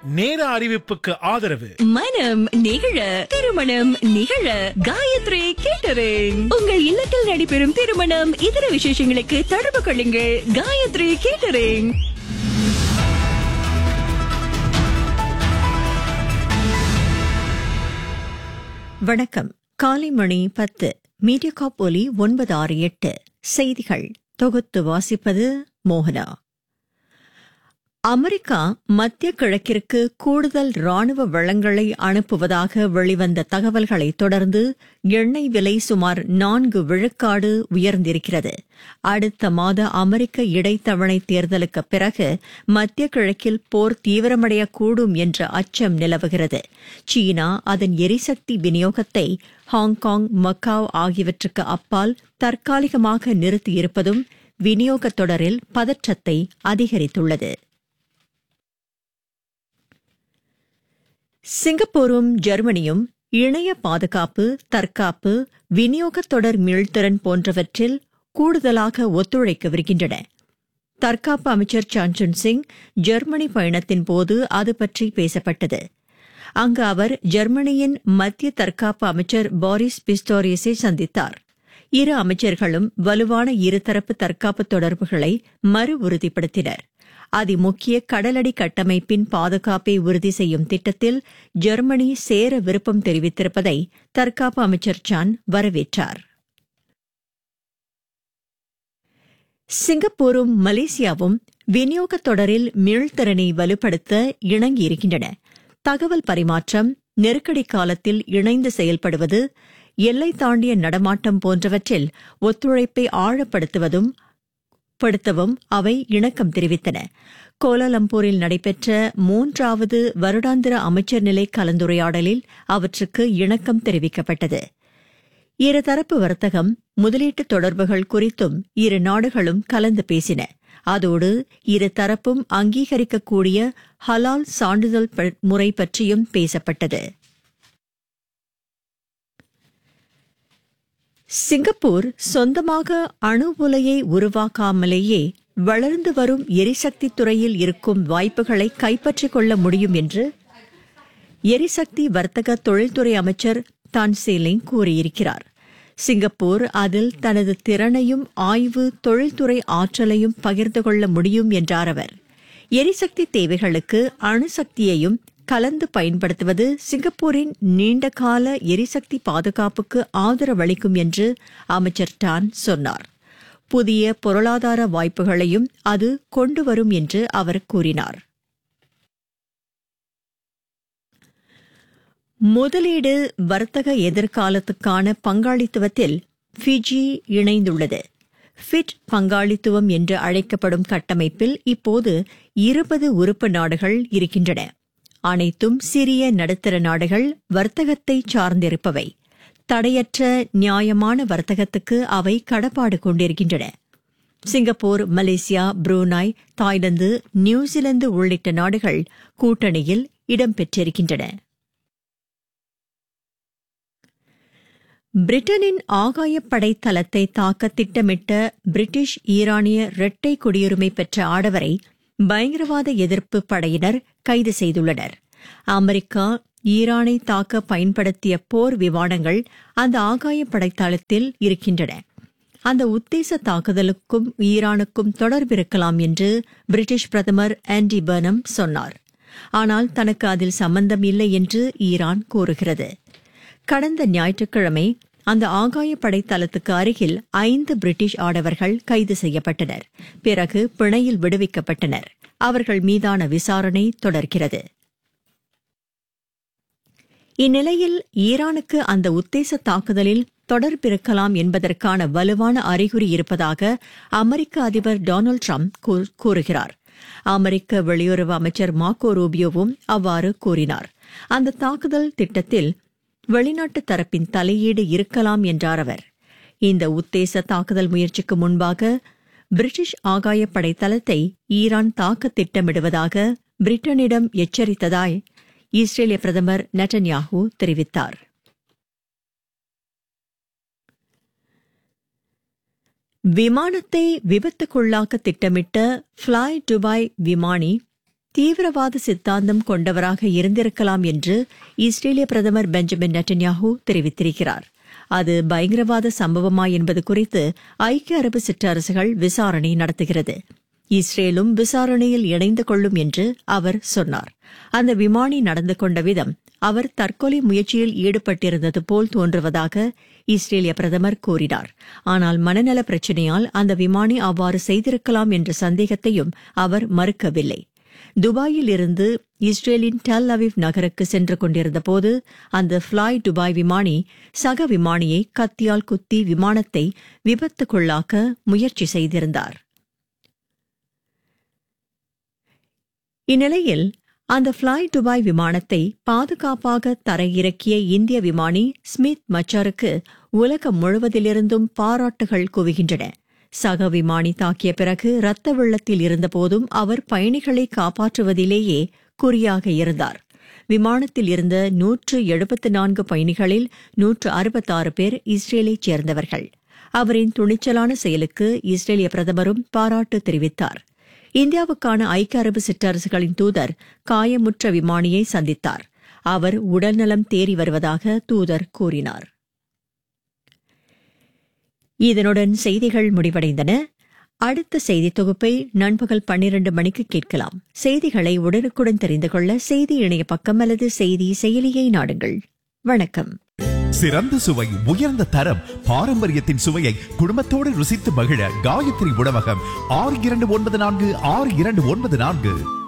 நேர அறிவிப்புக்கு ஆதரவு மனம் நிகழ திருமணம் நிகழ காயத்ரி கேட்டரிங் உங்கள் இல்லத்தில் நடைபெறும் திருமணம் இதர விசேஷங்களுக்கு தொடர்பு கொள்ளுங்கள் காயத்ரி கேட்டரிங் வணக்கம் காலை மணி பத்து மீடியாகாப் ஒலி ஒன்பது ஆறு எட்டு செய்திகள் தொகுத்து வாசிப்பது மோகனா அமெரிக்கா மத்திய கிழக்கிற்கு கூடுதல் ராணுவ வளங்களை அனுப்புவதாக வெளிவந்த தகவல்களை தொடர்ந்து எண்ணெய் விலை சுமார் நான்கு விழுக்காடு உயர்ந்திருக்கிறது அடுத்த மாத அமெரிக்க இடைத்தவணை தேர்தலுக்கு பிறகு மத்திய கிழக்கில் போர் தீவிரமடையக்கூடும் என்ற அச்சம் நிலவுகிறது சீனா அதன் எரிசக்தி விநியோகத்தை ஹாங்காங் மக்காவ் ஆகியவற்றுக்கு அப்பால் தற்காலிகமாக நிறுத்தியிருப்பதும் விநியோகத் தொடரில் பதற்றத்தை அதிகரித்துள்ளது சிங்கப்பூரும் ஜெர்மனியும் இணைய பாதுகாப்பு தற்காப்பு விநியோகத் தொடர் மீள்திறன் போன்றவற்றில் கூடுதலாக ஒத்துழைக்கவிருக்கின்றன தற்காப்பு அமைச்சர் சான்சன் சிங் ஜெர்மனி பயணத்தின் போது அது பற்றி பேசப்பட்டது அங்கு அவர் ஜெர்மனியின் மத்திய தற்காப்பு அமைச்சர் பாரிஸ் பிஸ்டோரியஸை சந்தித்தார் இரு அமைச்சர்களும் வலுவான இருதரப்பு தற்காப்பு தொடர்புகளை மறு உறுதிப்படுத்தினர் அதிமுக்கிய கடலடி கட்டமைப்பின் பாதுகாப்பை உறுதி செய்யும் திட்டத்தில் ஜெர்மனி சேர விருப்பம் தெரிவித்திருப்பதை தற்காப்பு அமைச்சர் சான் வரவேற்றார் சிங்கப்பூரும் மலேசியாவும் விநியோகத் தொடரில் மீள்திறனை வலுப்படுத்த இணங்கியிருக்கின்றன தகவல் பரிமாற்றம் நெருக்கடி காலத்தில் இணைந்து செயல்படுவது எல்லை தாண்டிய நடமாட்டம் போன்றவற்றில் ஒத்துழைப்பை ஆழப்படுத்துவதும் படுத்தவும் அவை இணக்கம் தெரிவித்தன கோலாலம்பூரில் நடைபெற்ற மூன்றாவது வருடாந்திர அமைச்சர் நிலை கலந்துரையாடலில் அவற்றுக்கு இணக்கம் தெரிவிக்கப்பட்டது இருதரப்பு வர்த்தகம் முதலீட்டு தொடர்புகள் குறித்தும் இரு நாடுகளும் கலந்து பேசின அதோடு இரு தரப்பும் அங்கீகரிக்கக்கூடிய ஹலால் சான்றிதழ் முறை பற்றியும் பேசப்பட்டது சிங்கப்பூர் சொந்தமாக அணு உலையை உருவாக்காமலேயே வளர்ந்து வரும் எரிசக்தி துறையில் இருக்கும் வாய்ப்புகளை கைப்பற்றிக் கொள்ள முடியும் என்று எரிசக்தி வர்த்தக தொழில்துறை அமைச்சர் தான் சேலிங் கூறியிருக்கிறார் சிங்கப்பூர் அதில் தனது திறனையும் ஆய்வு தொழில்துறை ஆற்றலையும் பகிர்ந்து கொள்ள முடியும் என்றார் அவர் எரிசக்தி தேவைகளுக்கு அணுசக்தியையும் கலந்து பயன்படுத்துவது சிங்கப்பூரின் நீண்டகால எரிசக்தி பாதுகாப்புக்கு ஆதரவளிக்கும் என்று அமைச்சர் டான் சொன்னார் புதிய பொருளாதார வாய்ப்புகளையும் அது கொண்டு வரும் என்று அவர் கூறினார் முதலீடு வர்த்தக எதிர்காலத்துக்கான பங்காளித்துவத்தில் ஃபிஜி இணைந்துள்ளது ஃபிட் பங்காளித்துவம் என்று அழைக்கப்படும் கட்டமைப்பில் இப்போது இருபது உறுப்பு நாடுகள் இருக்கின்றன அனைத்தும் சிறிய நடுத்தர நாடுகள் வர்த்தகத்தை சார்ந்திருப்பவை தடையற்ற நியாயமான வர்த்தகத்துக்கு அவை கடப்பாடு கொண்டிருக்கின்றன Singapore Malaysia Brunei Thailand New Zealand உள்ளிட்ட நாடுகள் கூட்டணியில் இடம்பெற்றிருக்கின்றன பிரிட்டனின் ஆகாயப்படை தளத்தை தாக்க திட்டமிட்ட பிரிட்டிஷ் ஈரானிய இரட்டை குடியுரிமை பெற்ற ஆடவரை பயங்கரவாத எதிர்ப்பு படையினர் கைது செய்துள்ளனர் அமெரிக்கா ஈரானை தாக்க பயன்படுத்திய போர் விமானங்கள் அந்த ஆகாயப்படை தளத்தில் இருக்கின்றன அந்த உத்தேச தாக்குதலுக்கும் ஈரானுக்கும் தொடர்பிருக்கலாம் என்று பிரிட்டிஷ் பிரதமர் ஆண்டி பர்னம் சொன்னார் ஆனால் தனக்கு அதில் சம்பந்தம் இல்லை என்று ஈரான் கூறுகிறது கடந்த ஞாயிற்றுக்கிழமை அந்த ஆகாயப்படை தளத்துக்கு அருகில் ஐந்து பிரிட்டிஷ் ஆடவர்கள் கைது செய்யப்பட்டனர் பிறகு பிணையில் விடுவிக்கப்பட்டனர் அவர்கள் மீதான விசாரணை தொடர்கிறது இந்நிலையில் ஈரானுக்கு அந்த உத்தேச தாக்குதலில் தொடர்பிருக்கலாம் என்பதற்கான வலுவான அறிகுறி இருப்பதாக அமெரிக்க அதிபர் டொனால்டு ட்ரம்ப் கூறுகிறார் அமெரிக்க வெளியுறவு அமைச்சர் மார்க்கோ ரூபியோவும் அவ்வாறு கூறினார் அந்த தாக்குதல் திட்டத்தில் வெளிநாட்டு தரப்பின் தலையீடு இருக்கலாம் என்றார் அவர் இந்த உத்தேச தாக்குதல் முயற்சிக்கு முன்பாக பிரிட்டிஷ் ஆகாயப்படை தளத்தை ஈரான் தாக்க திட்டமிடுவதாக பிரிட்டனிடம் எச்சரித்ததாய் இஸ்ரேலிய பிரதமர் நெட்டன்யாஹூ தெரிவித்தார் விமானத்தை விபத்துக்குள்ளாக்க திட்டமிட்ட ஃப்ளை டுபாய் விமானி தீவிரவாத சித்தாந்தம் கொண்டவராக இருந்திருக்கலாம் என்று இஸ்ரேலிய பிரதமர் பெஞ்சமின் நெட்டன்யாஹூ தெரிவித்திருக்கிறார் அது பயங்கரவாத சம்பவமா என்பது குறித்து ஐக்கிய அரபு சிற்றரசுகள் விசாரணை நடத்துகிறது இஸ்ரேலும் விசாரணையில் இணைந்து கொள்ளும் என்று அவர் சொன்னார் அந்த விமானி நடந்து கொண்ட விதம் அவர் தற்கொலை முயற்சியில் ஈடுபட்டிருந்தது போல் தோன்றுவதாக இஸ்ரேலிய பிரதமர் கூறினார் ஆனால் மனநல பிரச்சினையால் அந்த விமானி அவ்வாறு செய்திருக்கலாம் என்ற சந்தேகத்தையும் அவர் மறுக்கவில்லை துபாயில் இருந்து இஸ்ரேலின் டெல் அவிவ் நகருக்கு சென்று கொண்டிருந்தபோது அந்த ஃபிளாய் துபாய் விமானி சக விமானியை கத்தியால் குத்தி விமானத்தை விபத்துக்குள்ளாக்க முயற்சி செய்திருந்தார் இந்நிலையில் அந்த ஃபிளாய் துபாய் விமானத்தை பாதுகாப்பாக தரையிறக்கிய இந்திய விமானி ஸ்மித் மச்சாருக்கு உலகம் முழுவதிலிருந்தும் பாராட்டுகள் குவிகின்றன சக விமானி தாக்கிய பிறகு ரத்த வெள்ளத்தில் இருந்தபோதும் அவர் பயணிகளை காப்பாற்றுவதிலேயே குறியாக இருந்தார் விமானத்தில் இருந்த நூற்று எழுபத்து நான்கு பயணிகளில் நூற்று அறுபத்தாறு பேர் இஸ்ரேலைச் சேர்ந்தவர்கள் அவரின் துணிச்சலான செயலுக்கு இஸ்ரேலிய பிரதமரும் பாராட்டு தெரிவித்தார் இந்தியாவுக்கான ஐக்கிய அரபு சிற்றரசுகளின் தூதர் காயமுற்ற விமானியை சந்தித்தார் அவர் உடல்நலம் தேறி வருவதாக தூதர் கூறினார் இதனுடன் செய்திகள் முடிவடைந்தன அடுத்த செய்தி தொகுப்பை நண்பகல் பன்னிரண்டு மணிக்கு கேட்கலாம் செய்திகளை உடனுக்குடன் தெரிந்து கொள்ள செய்தி இணைய பக்கம் அல்லது செய்தி செயலியை நாடுங்கள் வணக்கம் சிறந்த சுவை உயர்ந்த தரம் பாரம்பரியத்தின் சுவையை குடும்பத்தோடு ருசித்து மகிழ காயத்ரி உணவகம் ஆறு இரண்டு ஒன்பது நான்கு ஆறு இரண்டு ஒன்பது நான்கு